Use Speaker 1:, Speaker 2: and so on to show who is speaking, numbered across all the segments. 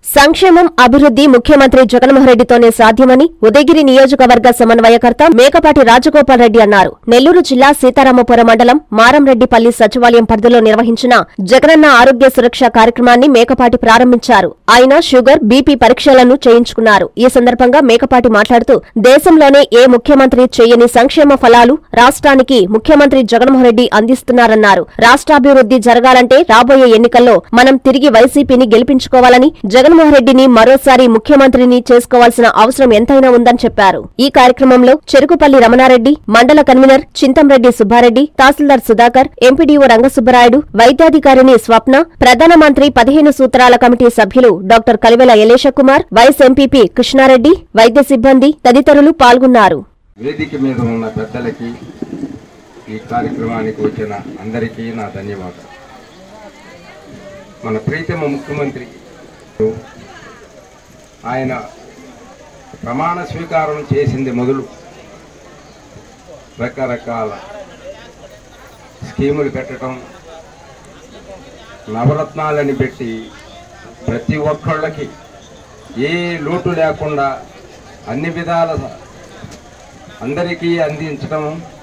Speaker 1: సంక్షేమం అభివృద్ధి ముఖ్యమంత్రి జగన్మోహన్రెడ్డితోనే సాధ్యమని ఉదయగిరి నియోజకవర్గ సమన్వయకర్త మేకపాటి రాజగోపాల్ రెడ్డి అన్నారు నెల్లూరు జిల్లా సీతారామపురం మండలం మారంరెడ్డిపల్లి సచివాలయం పరిధిలో నిర్వహించిన జగనన్న ఆరోగ్య సురక్ష కార్యక్రమాన్ని మేకపాటి ప్రారంభించారు ఆయన షుగర్ బీపీ పరీక్షలను చేయించుకున్నారు ఈ సందర్భంగా మేకపాటి మాట్లాడుతూ దేశంలోనే ఏ ముఖ్యమంత్రి చేయని సంక్షేమ ఫలాలు రాష్ట్రానికి ముఖ్యమంత్రి జగన్మోహన్రెడ్డి అందిస్తున్నారన్నారు రాష్ట్రాభివృద్ధి జరగాలంటే రాబోయే ఎన్నికల్లో మనం తిరిగి వైసీపీని గెలిపించుకోవాలని జగన్మోహన్ రెడ్డిని మరోసారి ముఖ్యమంత్రిని చేసుకోవాల్సిన అవసరం ఎంతైనా ఉందని చెప్పారు ఈ కార్యక్రమంలో చెరుకుపల్లి రమణారెడ్డి మండల కన్వీనర్ చింతంరెడ్డి సుబ్బారెడ్డి తహసీల్దార్ సుధాకర్ ఎంపీడీఓ రంగసుబ్బరాయుడు వైద్యాధికారిని స్వప్న ప్రధానమంత్రి పదిహేను సూత్రాల కమిటీ సభ్యులు doctor Kalivela Yalesha Kumar vice MPP Krishnareddy వైద్య సిబ్బంది తదితరులు పాల్గొన్నారు
Speaker 2: వేదిక మీద ఉన్న పెద్దలకి ఈ కార్యక్రమానికి వచ్చిన అందరికీ నా ధన్యవాదాలు మన ప్రీతమ ముఖ్యమంత్రి ఆయన ప్రమాణ స్వీకారం చేసింది మొదలు రకరకాల స్కీములు పెట్టడం నవరత్నాలని పెట్టి ప్రతి ఒక్కళ్ళకి ఏ లోటు లేకుండా అన్ని విధాల అందరికీ అందించడం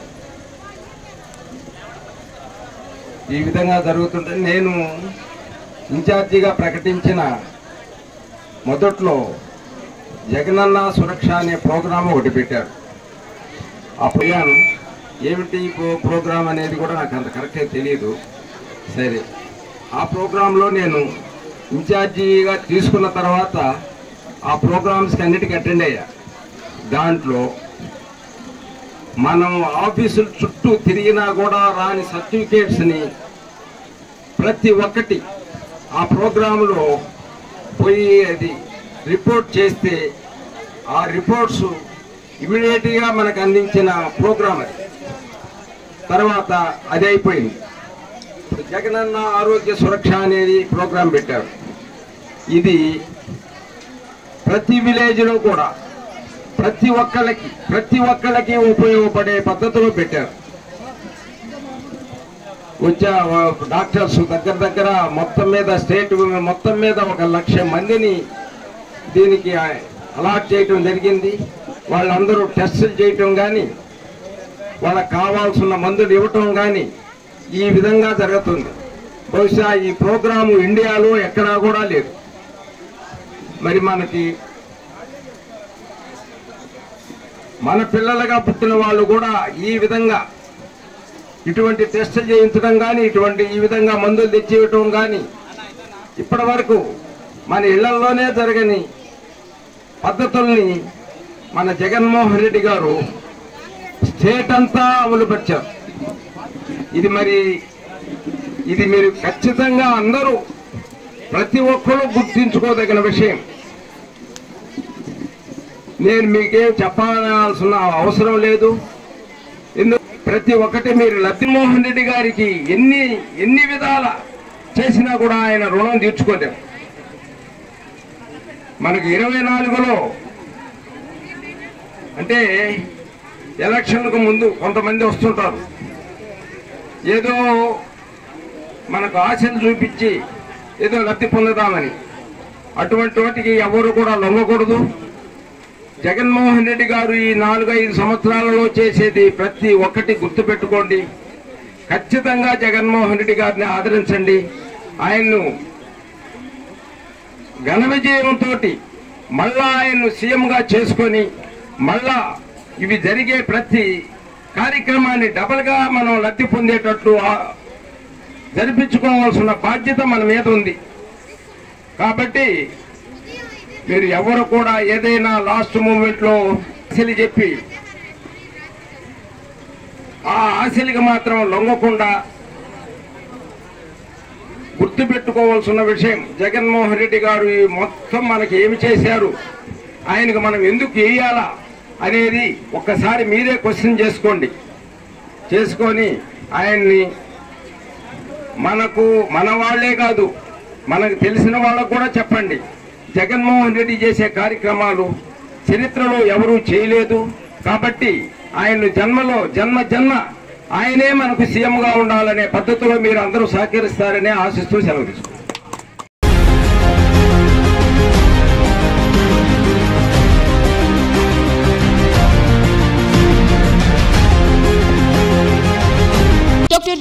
Speaker 2: ఈ విధంగా జరుగుతుంటే నేను ఇన్ఛార్జిగా ప్రకటించిన మొదట్లో జగనన్న సురక్ష అనే ప్రోగ్రాం ఒకటి పెట్టారు అప్పుడు అడిగాను, ఏమిటి ఈ ప్రో- ప్రోగ్రాం అనేది కూడా నాకు అంత కరెక్ట్గా తెలియదు సరే ఆ ప్రోగ్రాంలో నేను ఇన్ఛార్జిగా తీసుకున్న తర్వాత ఆ ప్రోగ్రామ్స్కి అన్నిటికీ అటెండ్ అయ్యా దాంట్లో మనం ఆఫీసుల చుట్టూ తిరిగినా కూడా రాని సర్టిఫికేట్స్ని ప్రతి ఒక్కటి ఆ ప్రోగ్రాంలో పోయి అది రిపోర్ట్ చేస్తే ఆ రిపోర్ట్స్ ఇమీడియట్గా మనకు అందించిన ప్రోగ్రాం అది తర్వాత అది అయిపోయింది ఇప్పుడు జగనన్న ఆరోగ్య సురక్ష అనేది ప్రోగ్రాం పెట్టారు ఇది ప్రతి విలేజ్లో కూడా ప్రతి ఒక్కళ్ళకి ప్రతి ఒక్కళ్ళకి ఉపయోగపడే పద్ధతిలో పెట్టారు వచ్చా డాక్టర్స్ దగ్గర దగ్గర మొత్తం మీద స్టేట్ మొత్తం మీద ఒక లక్ష మందిని దీనికి అలాట్ చేయటం జరిగింది వాళ్ళందరూ టెస్టులు చేయటం కానీ వాళ్ళకి కావాల్సిన మందులు ఇవ్వటం కానీ ఈ విధంగా జరుగుతుంది బహుశా ఈ ప్రోగ్రాము ఇండియాలో ఎక్కడా కూడా లేదు మరి మనకి మన పిల్లలుగా పుట్టిన వాళ్ళు కూడా ఈ విధంగా ఇటువంటి టెస్టులు చేయించడం కానీ ఇటువంటి ఈ విధంగా మందులు తెచ్చి ఇవ్వటం కానీ ఇప్పటి వరకు మన ఇళ్లలోనే జరగని పద్ధతుల్ని మన జగన్మోహన్ రెడ్డి గారు స్టేట్ అంతా అమలుపరిచారు ఇది మరి ఇది మీరు ఖచ్చితంగా అందరూ ప్రతి ఒక్కరూ గుర్తించుకోదగిన విషయం నేను మీకేం చెప్పాల్సిన అవసరం లేదు ఎందు ప్రతి ఒక్కటి మీరు లబ్ధిమోహన్ రెడ్డి గారికి ఎన్ని ఎన్ని విధాల చేసినా కూడా ఆయన రుణం తీర్చుకోలేము మనకి ఇరవై నాలుగులో అంటే ఎలక్షన్లకు ముందు కొంతమంది వస్తుంటారు ఏదో మనకు ఆశలు చూపించి ఏదో లబ్ధి పొందుదామని అటువంటి వాటికి ఎవరు కూడా లొంగకూడదు జగన్మోహన్ రెడ్డి గారు ఈ నాలుగైదు సంవత్సరాలలో చేసేది ప్రతి ఒక్కటి గుర్తుపెట్టుకోండి ఖచ్చితంగా జగన్మోహన్ రెడ్డి గారిని ఆదరించండి ఆయన్ను ఘన విజయంతో మళ్ళా ఆయన్ను సీఎంగా చేసుకొని మళ్ళా ఇవి జరిగే ప్రతి కార్యక్రమాన్ని డబల్గా మనం లబ్ధి పొందేటట్లు ఆ- జరిపించుకోవాల్సిన బాధ్యత మన మీద ఉంది కాబట్టి మీరు ఎవరు కూడా ఏదైనా లాస్ట్ మూమెంట్ లో ఆశలు చెప్పి ఆ ఆశలకి మాత్రం లొంగకుండా గుర్తుపెట్టుకోవాల్సిన విషయం జగన్మోహన్ రెడ్డి గారు ఈ మొత్తం మనకి ఏమి చేశారు ఆయనకు మనం ఎందుకు వేయాలా అనేది ఒక్కసారి మీరే క్వశ్చన్ చేసుకోండి చేసుకొని ఆయన్ని మనకు మన వాళ్ళే కాదు మనకు తెలిసిన వాళ్ళకు కూడా చెప్పండి జగన్మోహన్ రెడ్డి చేసే కార్యక్రమాలు చరిత్రలో ఎవరూ చేయలేదు కాబట్టి ఆయన జన్మలో జన్మ జన్మ ఆయనే మనకు సీఎంగా ఉండాలనే పద్ధతిలో మీరు అందరూ సహకరిస్తారనే ఆశిస్తూ సెలవు తీసుకుంటాం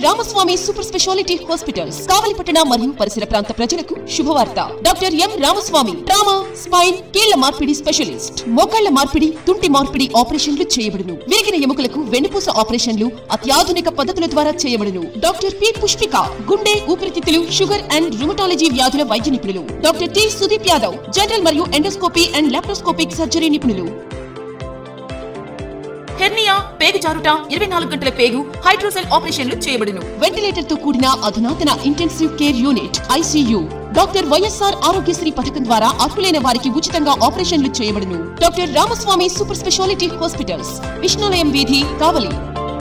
Speaker 3: రామస్వామి సూపర్ స్పెషాలిటీ హాస్పిటల్స్ కావలిపట్టణ మరియు పరిసర ప్రాంత ప్రజలకు శుభవార్త doctor M Ramaswamy trauma spine కీళ్ల మార్పిడి స్పెషలిస్ట్ మోకాళ్ల మార్పిడి తుంటి మార్పిడి ఆపరేషన్లు చేయబడును విరిగిన ఎముకలకు వెన్నుపూస ఆపరేషన్లు అత్యాధునిక పద్ధతుల ద్వారా చేయబడును డాక్టర్ పి పుష్పిక గుండె ఊపిరితిత్తులు షుగర్ అండ్ రుమటాలజీ వ్యాధుల వైద్య నిపుణులు doctor T Sudeep Yadav general మరియు ఎండోస్కోపీ అండ్ లాప్రోస్కోపిక్ సర్జరీ నిపుణులు హెర్నియా పేగు జారుట ఇరవై నాలుగు గంటల పేగు హైడ్రోసెల్ ఆపరేషన్లు చేయబడును వెంటిలేటర్ తో కూడిన అధునాతన intensive care unit ICU doctor YSR Aarogyasri పథకం ద్వారా అర్హులైన వారికి ఉచితంగా ఆపరేషన్లు చేయబడును doctor Ramaswamy super speciality hospitals Vishnulayam వీధి కావలి